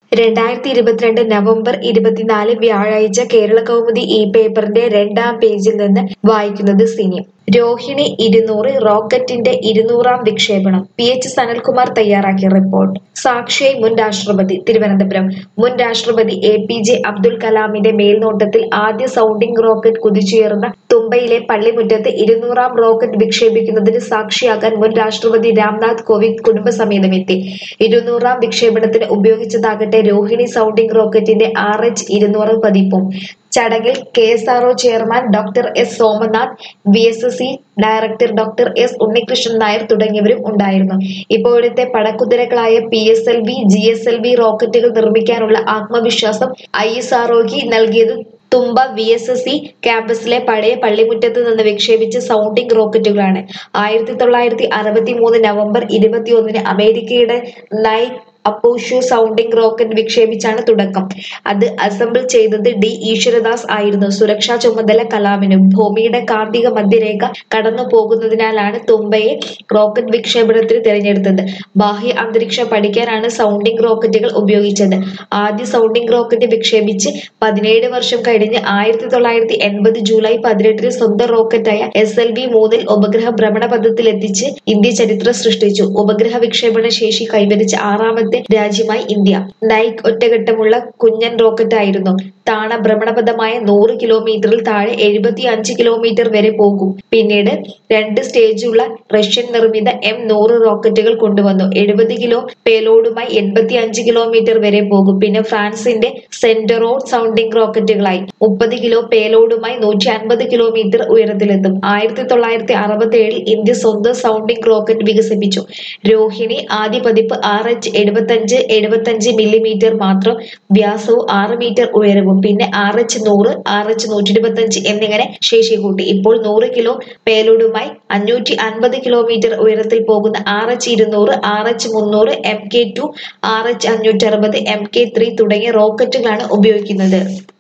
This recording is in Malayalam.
രണ്ടായിരത്തി ഇരുപത്തിരണ്ട് നവംബർ ഇരുപത്തിനാല് വ്യാഴാഴ്ച കേരള കൗമുദി ഈ പേപ്പറിന്റെ രണ്ടാം പേജിൽ നിന്ന് വായിക്കുന്നത് സിനി രോഹിണി ഇരുന്നൂറ് റോക്കറ്റിന്റെ ഇരുന്നൂറാം വിക്ഷേപണം പി എച്ച് സനൽകുമാർ തയ്യാറാക്കിയ റിപ്പോർട്ട് സാക്ഷിയായി മുൻ രാഷ്ട്രപതി തിരുവനന്തപുരം മുൻ രാഷ്ട്രപതി എ പി ജെ അബ്ദുൽ കലാമിന്റെ മേൽനോട്ടത്തിൽ ആദ്യ സൗണ്ടിംഗ് റോക്കറ്റ് കുതിച്ചുയർന്ന തുമ്പയിലെ പള്ളിമുറ്റത്ത് ഇരുന്നൂറാം റോക്കറ്റ് വിക്ഷേപിക്കുന്നതിന് സാക്ഷിയാകാൻ മുൻ രാഷ്ട്രപതി രാംനാഥ് കോവിന്ദ് കുടുംബസമേതം എത്തി ഇരുന്നൂറാം വിക്ഷേപണത്തിന് ഉപയോഗിച്ചതാകട്ടെ രോഹിണി സൗണ്ടിംഗ് റോക്കറ്റിന്റെ ആർ എച്ച് ഇരുന്നൂറ് പതിപ്പും ചടങ്ങിൽ K S R chairman doctor S Somanath V S S C director doctor S Unnikrishnan Nair തുടങ്ങിയവരും ഉണ്ടായിരുന്നു ഇപ്പോഴത്തെ പടക്കുതിരകളായ P S L V G S L V റോക്കറ്റുകൾ നിർമ്മിക്കാനുള്ള ആത്മവിശ്വാസം ഐ എസ് ആർ നൽകിയത് Thumba V S S C ക്യാമ്പസിലെ പഴയ പള്ളിമുറ്റത്ത് നിന്ന് വിക്ഷേപിച്ച സൗണ്ടിംഗ് റോക്കറ്റുകളാണ് ആയിരത്തി തൊള്ളായിരത്തി അറുപത്തി മൂന്ന് നവംബർ ഇരുപത്തിയൊന്നിന് അമേരിക്കയുടെ നൈറ്റ് അപ്പോഷു സൗണ്ടിംഗ് റോക്കറ്റ് വിക്ഷേപിച്ചാണ് തുടക്കം അത് അസംബിൾ ചെയ്തത് ഡി ഈശ്വരദാസ് ആയിരുന്നു സുരക്ഷാ ചുമതല കലാമിനും ഭൂമിയുടെ കാർത്തിക മധ്യരേഖ കടന്നു പോകുന്നതിനാലാണ് തുമ്പയെ റോക്കറ്റ് വിക്ഷേപണത്തിന് തിരഞ്ഞെടുത്തത് ബാഹ്യ അന്തരീക്ഷം പഠിക്കാനാണ് സൗണ്ടിംഗ് റോക്കറ്റുകൾ ഉപയോഗിച്ചത് ആദ്യ സൗണ്ടിംഗ് റോക്കറ്റ് വിക്ഷേപിച്ച് പതിനേഴ് വർഷം കഴിഞ്ഞ് ആയിരത്തി തൊള്ളായിരത്തി എൺപത് ജൂലൈ പതിനെട്ടിന് സ്വന്തം റോക്കറ്റായ എസ് എൽ വി മൂന്നിൽ ഉപഗ്രഹ ഭ്രമണപഥത്തിൽ എത്തിച്ച് ഇന്ത്യ ചരിത്രം സൃഷ്ടിച്ചു ഉപഗ്രഹ വിക്ഷേപണ ശേഷി കൈവരിച്ച ആറാമത്തെ രാജ്യമായി ഇന്ത്യ നൈക് ഒറ്റഘട്ടമുള്ള കുഞ്ഞൻ റോക്കറ്റ് ആയിരുന്നു താണ ഭ്രമണപഥമായ നൂറ് കിലോമീറ്ററിൽ താഴെ എഴുപത്തി അഞ്ച് കിലോമീറ്റർ വരെ പോകും പിന്നീട് രണ്ട് സ്റ്റേജുള്ള റഷ്യൻ നിർമ്മിത എം നൂറ് റോക്കറ്റുകൾ കൊണ്ടുവന്നു എഴുപത് കിലോ പേലോഡുമായി എൺപത്തി അഞ്ച് കിലോമീറ്റർ വരെ പോകും പിന്നെ ഫ്രാൻസിന്റെ സെന്ററോ സൗണ്ടിംഗ് റോക്കറ്റുകളായി മുപ്പത് കിലോ പേലോഡുമായി നൂറ്റി അൻപത് കിലോമീറ്റർ ഉയരത്തിലെത്തും ആയിരത്തി തൊള്ളായിരത്തി അറുപത്തി ഏഴിൽ ഇന്ത്യ സ്വന്തം സൗണ്ടിംഗ് റോക്കറ്റ് വികസിപ്പിച്ചു രോഹിണി ആദ്യ പതിപ്പ് ആർ എച്ച് എഴുപത്തഞ്ച് എഴുപത്തഞ്ച് മില്ലിമീറ്റർ മാത്രം വ്യാസവും ആറ് മീറ്റർ ഉയരവും പിന്നെ ആർ എച്ച് നൂറ് ആർ എച്ച് നൂറ്റി ഇരുപത്തഞ്ച് എന്നിങ്ങനെ ശേഷി കൂട്ടി ഇപ്പോൾ നൂറ് കിലോ പേലോഡുമായി അഞ്ഞൂറ്റി അൻപത് കിലോമീറ്റർ ഉയരത്തിൽ പോകുന്ന ആർ എച്ച് ഇരുന്നൂറ് ആർ എച്ച് മുന്നൂറ് M K two R H അഞ്ഞൂറ്റി അറുപത് എം കെ ത്രീ തുടങ്ങിയ റോക്കറ്റുകളാണ് ഉപയോഗിക്കുന്നത്